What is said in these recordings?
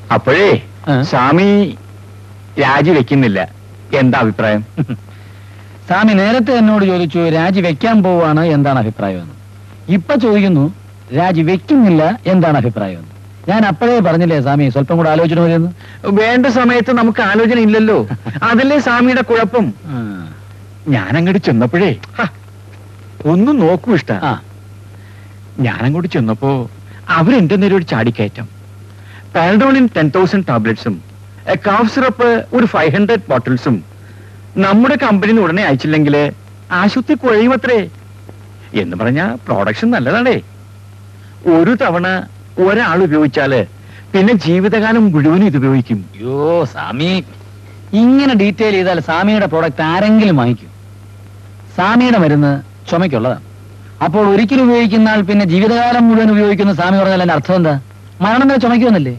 അപ്പോഴേ ആ. സ്വാമി രാജിവെക്കുന്നില്ല എന്താ അഭിപ്രായം സ്വാമി നേരത്തെ എന്നോട് ചോദിച്ചു രാജി വെക്കാൻ പോവാണ് എന്താണ് അഭിപ്രായം എന്ന് ഇപ്പൊ ചോദിക്കുന്നു രാജി വെക്കുന്നില്ല എന്താണ് അഭിപ്രായം എന്ന് ഞാൻ അപ്പോഴേ പറഞ്ഞില്ലേ സ്വാമി സ്വല്പം കൂടെ ആലോചിച്ചിട്ട് മതിയെന്ന് വേണ്ട സമയത്ത് നമുക്ക് ആലോചന ഇല്ലല്ലോ അതല്ലേ സ്വാമിയുടെ കുഴപ്പം ഞാൻ അങ്ങോട്ട് ചെന്നപ്പോഴേ ഹ, ഒന്നും നോക്കൂ ഇഷ്ട ആ ഞാൻ അങ്ങോട്ട് ചെന്നപ്പോ അവരെന്റെ നേരെ ഒരു ചാടിക്കയറ്റം പാരഡോണിൻ ടെൻ തൗസൻഡ് ടാബ്ലറ്റ്സും കാഫ് സിറപ്പ് ഒരു ഫൈവ് ഹൺഡ്രഡ് ബോട്ടിൽസും നമ്മുടെ കമ്പനിന്ന് ഉടനെ അയച്ചില്ലെങ്കിൽ ആശുപത്രി കുഴയുമത്രേ എന്ന് പറഞ്ഞ പ്രൊഡക്ഷൻ നല്ലതാണേ ഒരു തവണ ഒരാൾ ഉപയോഗിച്ചാല് പിന്നെ ജീവിതകാലം മുഴുവനും ഇത് ഉപയോഗിക്കും അയ്യോ സ്വാമി ഇങ്ങനെ ഡീറ്റെയിൽ ചെയ്താൽ സ്വാമിയുടെ പ്രോഡക്റ്റ് ആരെങ്കിലും വാങ്ങിക്കും സ്വാമിയുടെ മരുന്ന് ചുമയ്ക്കുള്ളതാണ് അപ്പോൾ ഒരിക്കലും ഉപയോഗിക്കുന്ന ആൾ പിന്നെ ജീവിതകാലം മുഴുവൻ ഉപയോഗിക്കുന്ന സ്വാമി പറഞ്ഞാൽ അതിന്റെ അർത്ഥം എന്താ മരണം വരെ ചുമയ്ക്കുമെന്നല്ലേ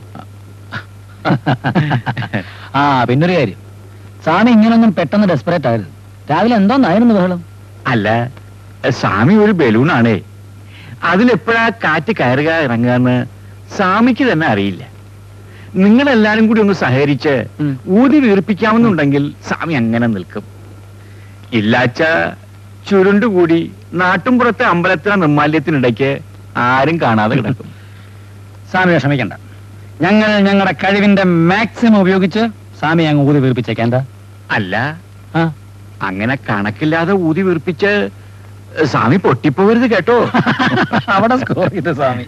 ആ പിന്നൊരു കാര്യം സ്വാമി ഇങ്ങനൊന്നും പെട്ടെന്ന് ഡെസ്പറേറ്റ് ആകരുത് രാവിലെ എന്തോന്നായിരുന്നു ബഹളം അല്ല സ്വാമി ഒരു ബലൂണാണേ അതിലെപ്പോഴാ കാറ്റ് കയറുക ഇറങ്ങുക എന്ന് സ്വാമിക്ക് തന്നെ അറിയില്ല നിങ്ങളെല്ലാരും കൂടി ഒന്ന് സഹകരിച്ച് ഉം. ഊതി വീർപ്പിക്കാമെന്നുണ്ടെങ്കിൽ സ്വാമി അങ്ങനെ നിൽക്കും ഇല്ലാച്ച ചുരുണ്ടുകൂടി നാട്ടുംപുറത്തെ അമ്പലത്തിലെ നിർമാല്യത്തിനിടയ്ക്ക് ആരും കാണാതെ കിടക്കും സ്വാമി വിഷമിക്കണ്ട ഞങ്ങൾ ഞങ്ങളുടെ കഴിവിന്റെ മാക്സിമം ഉപയോഗിച്ച് സ്വാമി അങ്ങ് ഊതി വീർപ്പിച്ചേക്കാം എന്താ അല്ല ആ അങ്ങനെ കണക്കില്ലാതെ ഊതി വീർപ്പിച്ച് സ്വാമി പൊട്ടിപ്പോവരുത് കേട്ടോ അവിടെ സ്കോർ ചെയ്ത് സ്വാമി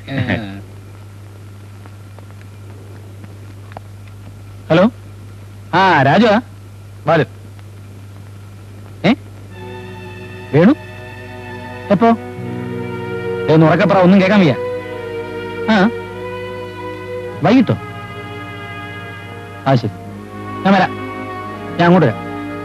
ഹലോ ആ രാജു ബാലു ഏ വേണു എപ്പോ എന്ന് ഉറക്കപ്പറ ഒന്നും കേൾക്കാൻ വയ്യ ആ വൈകിട്ടോ ആ ശരി ഞാൻ വരാം ഞാൻ അങ്ങോട്ട് വരാം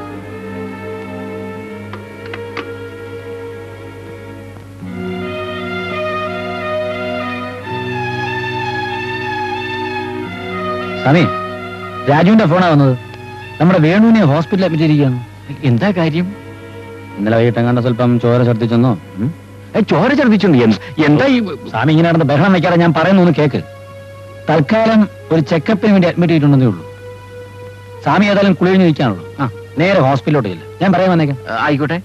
സ്വാമി രാജുവിന്റെ ഫോണാ വന്നത് നമ്മുടെ വേണുവിനെ ഹോസ്പിറ്റലിൽ അഡ്മിറ്റ് ചെയ്തിരിക്കുകയാണ് എന്താ കാര്യം ഇന്നലെ വൈകിട്ട് എങ്ങാണ്ട് സ്വല്പം ചോര ഛർദ്ദിച്ചെന്നോ ഉം? ഏ, ചോര ഛർദിച്ചുണ്ട് എന്ത്- എന്താ ഈ സ്വാമി ഇങ്ങനെ നടന്ന് ബഹളം വെക്കാതെ ഞാൻ പറയുന്നു ഒന്ന് കേക്ക് തൽക്കാലം ഒരു ചെക്കപ്പിന് വേണ്ടി അഡ്മിറ്റ് ചെയ്തിട്ടുണ്ടെന്നേ ഉള്ളൂ സ്വാമി ഏതായാലും കുളിഴിഞ്ഞ് നിൽക്കാനുള്ളൂ ആ നേരെ ഹോസ്പിറ്റലിലോട്ട് ഇല്ല ഞാൻ പറയാൻ വന്നേക്കാം ആ, ആയിക്കോട്ടെ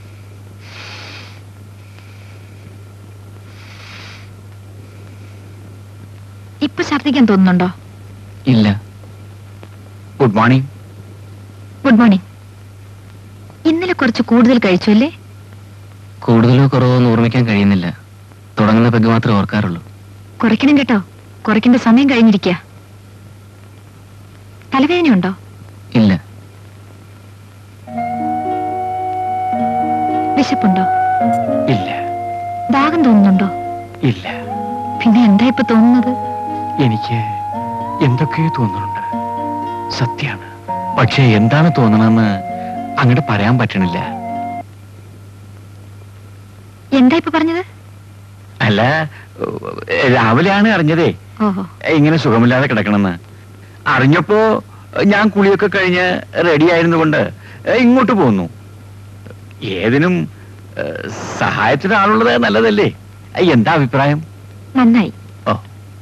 ഇപ്പൊ ഛർദ്ദിക്കാൻ തോന്നുന്നുണ്ടോ ഇല്ല ഗുഡ് മോർണിംഗ് ഗുഡ് മോർണിംഗ് ഇന്നലെ കുറച്ച് കൂടുതൽ കഴിച്ചു അല്ലേ കൂടുതലോ കുറവോ എന്ന് ഓർമ്മിക്കാൻ കഴിയുന്നില്ല തുടങ്ങുന്ന പെഗ് മാത്രമേ ഓർക്കാറുള്ളൂ കുറയ്ക്കണം കേട്ടോ കുറയ്ക്കേണ്ട സമയം കഴിഞ്ഞിരിക്കുക തലവേദനയുണ്ടോ ഇല്ല വിശപ്പുണ്ടോ ഇല്ല ദാഹം തോന്നുന്നുണ്ടോ ഇല്ല പിന്നെ എന്താ ഇപ്പൊ തോന്നുന്നത് എനിക്ക് എന്തൊക്കെയോ തോന്നുന്നുണ്ട് സത്യാണ് പക്ഷെ എന്താണ് തോന്നണമെന്ന് അങ്ങോട്ട് പറയാൻ പറ്റണില്ല എന്താ ഇപ്പൊ പറഞ്ഞത് അല്ല ഏ, രാവിലെയാണ് അറിഞ്ഞതേ ഓഹോ ഇങ്ങനെ സുഖമില്ലാതെ കിടക്കണമെന്ന് അറിഞ്ഞപ്പോ ഞാൻ കുളിയൊക്കെ കഴിഞ്ഞ് റെഡി ആയിരുന്നുകൊണ്ട് ഇങ്ങോട്ട് പോന്നു ഏതിനും ഏ, സഹായത്തിന് ആളുള്ളത് നല്ലതല്ലേ എന്താ അഭിപ്രായം നന്നായി ഓ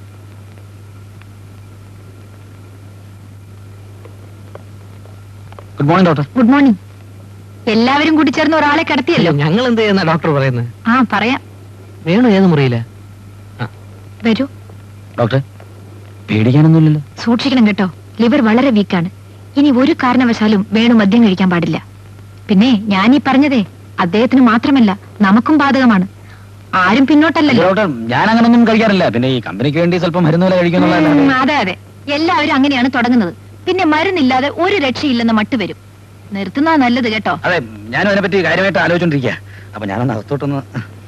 good morning doctor good morning എല്ലാവരും കൂടി ചേർന്ന് ഒരാളെ കിടത്തിയല്ലോ ഞങ്ങൾ എന്ത് ചെയ്യുന്ന ഡോക്ടർ പറയുന്നത് ആ പറയാം വേണു ഏത് മുറിയില്ല വരൂ ഡോക്ടർ പേടിക്കാനൊന്നുമില്ലല്ലോ സൂക്ഷിക്കണം കേട്ടോ ലിവർ വളരെ വീക്കാണ് ഇനി ഒരു കാരണവശാലും വേണു മദ്യം കഴിക്കാൻ പാടില്ല പിന്നെ ഞാൻ ഈ പറഞ്ഞതേ അദ്ദേഹത്തിന് മാത്രമല്ല നമുക്കും ബാധകമാണ് ആരും പിന്നോട്ടല്ലല്ലോ ഡോക്ടർ ഞാൻ അങ്ങനൊന്നും കഴിക്കാറില്ല പിന്നെ ഈ കമ്പനിക്ക് വേണ്ടി സ്വല്പം മരുന്ന് വില ഉം, കഴിക്കുന്നുള്ള അതെ അതെ എല്ലാവരും അങ്ങനെയാണ് തുടങ്ങുന്നത് പിന്നെ മരുന്നില്ലാതെ ഒരു രക്ഷയില്ലെന്ന മട്ട് വരും നിർത്തുന്നതാ നല്ലത് കേട്ടോ അതെ ഞാനും അതിനെപ്പറ്റി കാര്യമായിട്ട് ആലോചിച്ചോണ്ടിരിക്കുക അപ്പൊ ഞാനൊന്ന് അകത്തോട്ടൊന്ന്